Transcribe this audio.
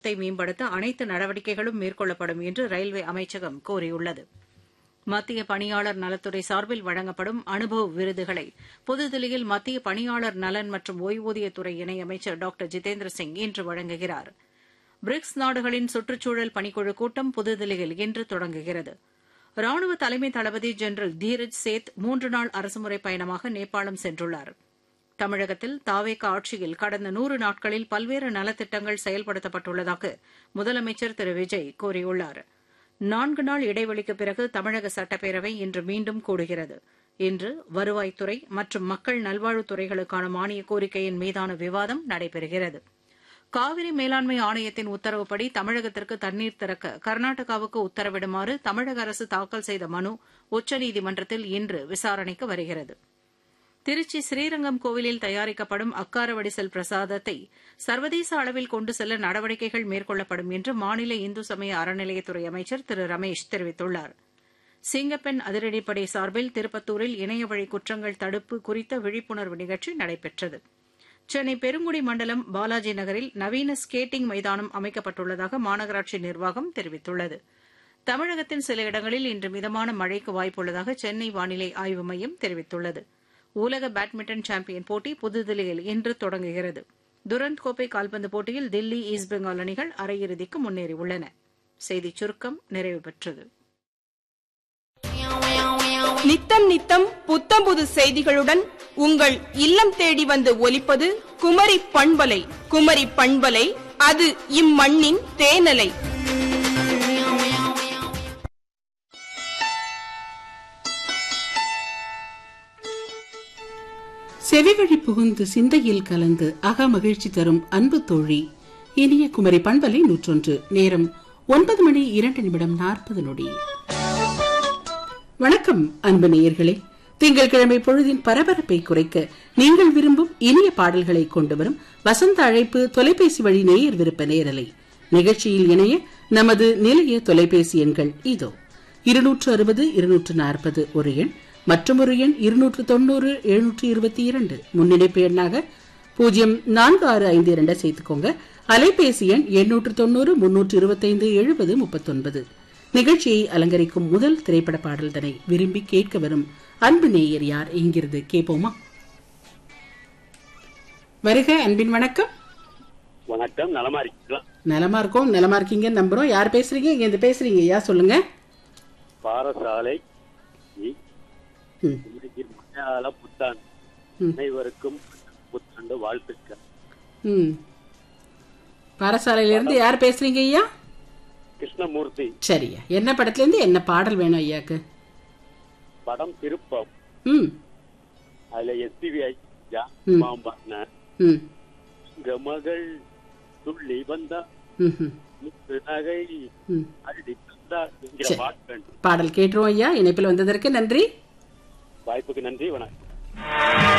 த்தை மேம்படுத்த அனைத்து நடவடிக்கைகளும் மேற்கொள்ளப்படும் என்று ரயில்வே அமைச்சகம் கூறியுள்ளது மத்திய பணியாளர் நலத்துறை சார்பில் வழங்கப்படும் அனுபவ் விருதுகளை புதுதில்லியில் மத்திய பணியாளர் நலன் மற்றும் ஒய்வூதியத்துறை இணையமைச்சர் டாக்டர் ஜிதேந்திர சிங் இன்று வழங்குகிறார் பிரிக்ஸ் நாடுகளின் சுற்றுச்சூழல் பணிக்குழு கூட்டம் புதுதில்லியில் இன்று தொடங்குகிறது ராணுவ தலைமை தளபதி ஜெனரல் தீரஜ் சேத் மூன்று நாள் அரசுமுறை பயணமாக நேபாளம் சென்றுள்ளாா் தமிழகத்தில் தாவேக ஆட்சியில் கடந்த நூறு நாட்களில் பல்வேறு நலத்திட்டங்கள் செயல்படுத்தப்பட்டுள்ளதாக முதலமைச்சர் திரு விஜய் கூறியுள்ளார் நான்கு நாள் இடைவெளிக்குப் பிறகு தமிழக சட்டப்பேரவை இன்று மீண்டும் கூடுகிறது இன்று வருவாய்த்துறை மற்றும் மக்கள் நல்வாழ்வுத்துறைகளுக்கான மானிய கோரிக்கையின் மீதான விவாதம் நடைபெறுகிறது காவிரி மேலாண்மை ஆணையத்தின் உத்தரவுப்படி தமிழகத்திற்கு தண்ணீர் திறக்க கர்நாடகாவுக்கு உத்தரவிடுமாறு தமிழக அரசு தாக்கல் செய்த மனு உச்சநீதிமன்றத்தில் இன்று விசாரணைக்கு வருகிறது திருச்சி ஸ்ரீரங்கம் கோவிலில் தயாரிக்கப்படும் அக்கார வடிசல் பிரசாதத்தை சர்வதேச அளவில் கொண்டு செல்ல நடவடிக்கைகள் மேற்கொள்ளப்படும் என்று மாநில இந்து சமய அறநிலையத்துறை அமைச்சர் திரு ரமேஷ் தெரிவித்துள்ளார் சிங்கப்பெண் அதிரடிப்படை சார்பில் திருப்பத்தூரில் இணையவழி குற்றங்கள் தடுப்பு குறித்த விழிப்புணர்வு நிகழ்ச்சி நடைபெற்றது சென்னை பெருங்குடி மண்டலம் பாலாஜி நகரில் நவீன ஸ்கேட்டிங் மைதானம் அமைக்கப்பட்டுள்ளதாக மாநகராட்சி நிர்வாகம் தெரிவித்துள்ளது தமிழகத்தின் சில இடங்களில் இன்று மிதமான மழைக்கு வாய்ப்புள்ளதாக சென்னை வானிலை ஆய்வு மையம் தெரிவித்துள்ளது உலக பேட்மிண்டன் சாம்பியன் போட்டி புதுதில்லியில் இன்று தொடங்குகிறது துரந்த் கோப்பை கால்பந்து போட்டியில் தில்லி ஈஸ்ட் பெங்கால் அணிகள் அரையிறுதிக்கு முன்னேறியுள்ளன செய்திச் சுருக்கம் நிறைவு பெற்றது நித்தம் நித்தம் புத்தம் புது செய்திகளுடன் உங்கள் இல்லம் தேடி வந்து ஒலிப்பது குமரி பண்பலை குமரி பண்பலை அது இம்மண்ணின் தேனலை செவிவழி புகுந்து சிந்தையில் கலந்து அக மகிழ்ச்சி தரும் அன்பு தோழி இனிய குமரி பண்பலை நூற்றொன்று நேரம் ஒன்பது மணி இரண்டு நிமிடம் நாற்பது நொடி வணக்கம் அன்பு நேயர்களே திங்கட்கிழமை பொழுதின் பரபரப்பை குறைக்க நீங்கள் விரும்பும் இனிய பாடல்களை கொண்டு வரும் வசந்த அழைப்பு தொலைபேசி வழி நேயர் விருப்ப நேரலை நிகழ்ச்சியில் இணைய நமது நிலைய தொலைபேசி எண்கள் இதோ இருநூற்று அறுபது இருநூற்று நாற்பது ஒரு எண் மற்றும் ஒரு எண் இருநூற்று தொண்ணூறு எழுநூற்று இருபத்தி இரண்டு முன்னிணைப்பு எண்ணாக பூஜ்ஜியம் நான்கு ஆறு ஐந்து இரண்டை சேர்த்துக்கோங்க அலைபேசி எண் எண்ணூற்று தொண்ணூறு முன்னூற்று இருபத்தைந்து எழுபது முப்பத்தொன்பது நிகழ்ச்சியை அலங்கரிக்கும் முதல் திரைப்பட பாடல் தனை விரும்பி கேட்க வரும் அன்பு நேயர் யார் என்கிறது கேட்போமா வருக அன்பின் வணக்கம் வணக்கம் நலமா இருக்கீங்களா நலமா இருக்கோம் நலமா இருக்கீங்க நம்புறோம் யார் பேசுறீங்க இங்க இருந்து பேசுறீங்க யா சொல்லுங்க பாரசாலை இ- ம், இன்னைக்கு மலையாள புத்தாண்டு ம். அனைவருக்கும் புத்தாண்டு வாழ்த்துக்கள் ம் பாரசாலையில இருந்து யார் பேசுறீங்க ஐயா கிருஷ்ணமூர்த்தி சரியா என்ன படத்துல இருந்து என்ன பாடல் வேணும் ஐயாக்கு படம் திருப்பம் ம் அதுல எஸ்பிபி ம். மாம்பான ம் உங்க மகள் துள்ளி வந்தா ம் ம், முத்து நகை ம் அடி தந்தா என்கிற சரி. பாட்டு வேண்டும் பாடல் கேட்டுருவோம் ஐயா இணைப்பில் வந்ததற்கு நன்றி வாய்ப்புக்கு நன்றி வணக்கம்